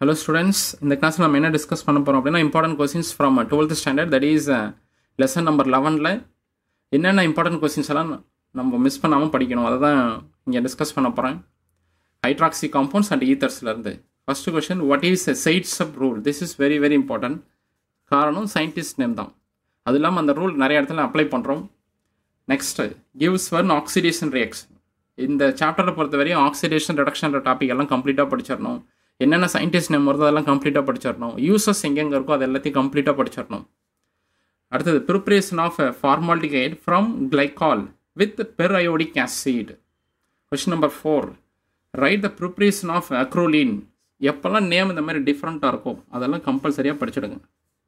hello students இந்த கிளாஸில் நம்ம என்ன டிஸ்கஸ் பண்ண போகிறோம் அப்படின்னா important questions from twelfth standard that is lesson number லெவனில் என்னென்ன இம்பார்ட்டன்ட் கொஸ்டின்ஸ் எல்லாம் நம்ம மிஸ் பண்ணாமல் படிக்கணும் அதை தான் இங்கே டிஸ்கஸ் பண்ண போகிறேன் ஹைட்ராக்சி காம்பவுண்ட்ஸ் அண்ட் ஈத்தர்ஸ்லேருந்து first question what is Saytzeff rule this is very very important காரணம் சயின்டிஸ்ட் நேம் தான் அது இல்லாமல் அந்த ரூல் நிறைய இடத்துல அப்ளை பண்ணுறோம் next gives one oxidation reaction இந்த சாப்டரை பொறுத்த வரையும் ஆக்சிடேஷன் ரிடக்ஷன் டாபிக் எல்லாம் கம்ப்ளீட்டாக படிச்சிடணும் என்னென்ன சயின்டிஸ்ட் நேம் வருதோ அதெல்லாம் கம்ப்ளீட்டாக படிச்சிடணும் யூசஸ் எங்கெங்கே இருக்கோ அது எல்லாத்தையும் கம்ப்ளீட்டாக படிச்சிடணும் அடுத்தது preparation of formaldehyde from glycol with periodic acid question number four write the preparation of acrolein எப்போல்லாம் நேம் இந்த மாதிரி டிஃப்ரெண்ட்டாக இருக்கும் அதெல்லாம் கம்பல்சரியாக படிச்சிடுங்க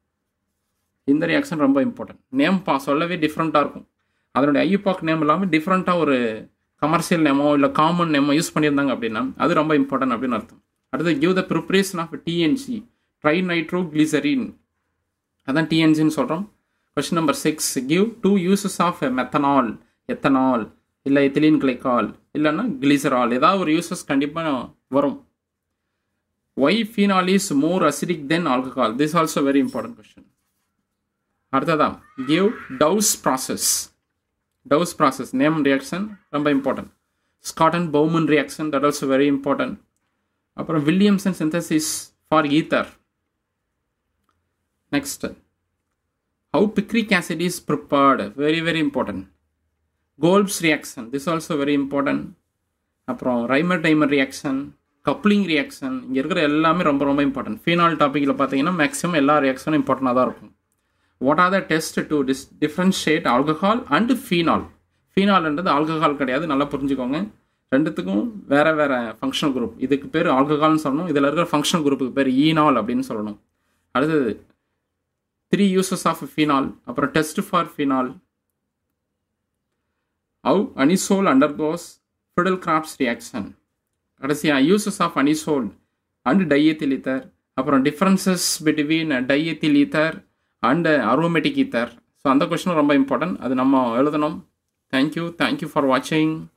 இந்த ரியாக்ஷன் ரொம்ப இம்பார்ட்டன்ட் நேம் பா சொல்லவே டிஃப்ரெண்ட்டாக இருக்கும் அதனுடைய ஐயூபாக் நேம் இல்லாமல் டிஃப்ரெண்ட்டாக ஒரு கமர்ஷியல் நேமோ இல்லை காமன் நேமோ யூஸ் பண்ணியிருந்தாங்க அப்படின்னா அது ரொம்ப இம்பார்ட்டன்ட் அப்படின்னு அர்த்தம் அடுத்து give the preparation of TNC trinitroglycerin அதான் டிஎன்சின்னு சொல்கிறோம் question number six give two uses of methanol ethanol இல்லை எத்திலின் கிளைக்கால் இல்லைன்னா கிளிசரால் ஏதாவது ஒரு யூசஸ் கண்டிப்பாக வரும் why phenol is more acidic than alcohol this also very important question அடுத்ததான் give Dow's process Dow's process name reaction ரொம்ப important Schotten Baumann reaction that also very important அப்புறம் Williamson synthesis for ether next how picric acid is prepared very very important Kolbe's reaction this also very important அப்புறம் Reimer Tiemann reaction coupling reaction இங்கே இருக்கிற எல்லாமே ரொம்ப ரொம்ப important phenol டாப்பிக்கில் பார்த்தீங்கன்னா maximum எல்லா ரியாக்ஷனும் இம்பார்ட்டண்டாக தான் இருக்கும் what are the test to dis differentiate alcohol and phenol ஃபீனால்ன்றது ஆல்கஹால் கிடையாது நல்லா புரிஞ்சுக்கோங்க ரெண்டுத்துக்கும் வேற வேற ஃபங்க்ஷனல் குரூப் இதுக்கு பேர் ஆல்கஹால்னு சொல்லணும் இதில் இருக்கிற ஃபங்க்ஷனல் குரூப்புக்கு பேர் ஈனால் அப்படின்னு சொல்லணும் அடுத்தது த்ரீ யூசஸ் ஆஃப் ஃபீனால் அப்புறம் test for phenol how anisole undergoes Friedel Crafts reaction கடைசியாக uses of anisole and diethyl ether அப்புறம் differences between diethyl ether and aromatic ether so அந்த கொஷனும் ரொம்ப இம்பார்ட்டன்ட் அது நம்ம எழுதணும் தேங்க்யூ தேங்க்யூ ஃபார் வாட்சிங்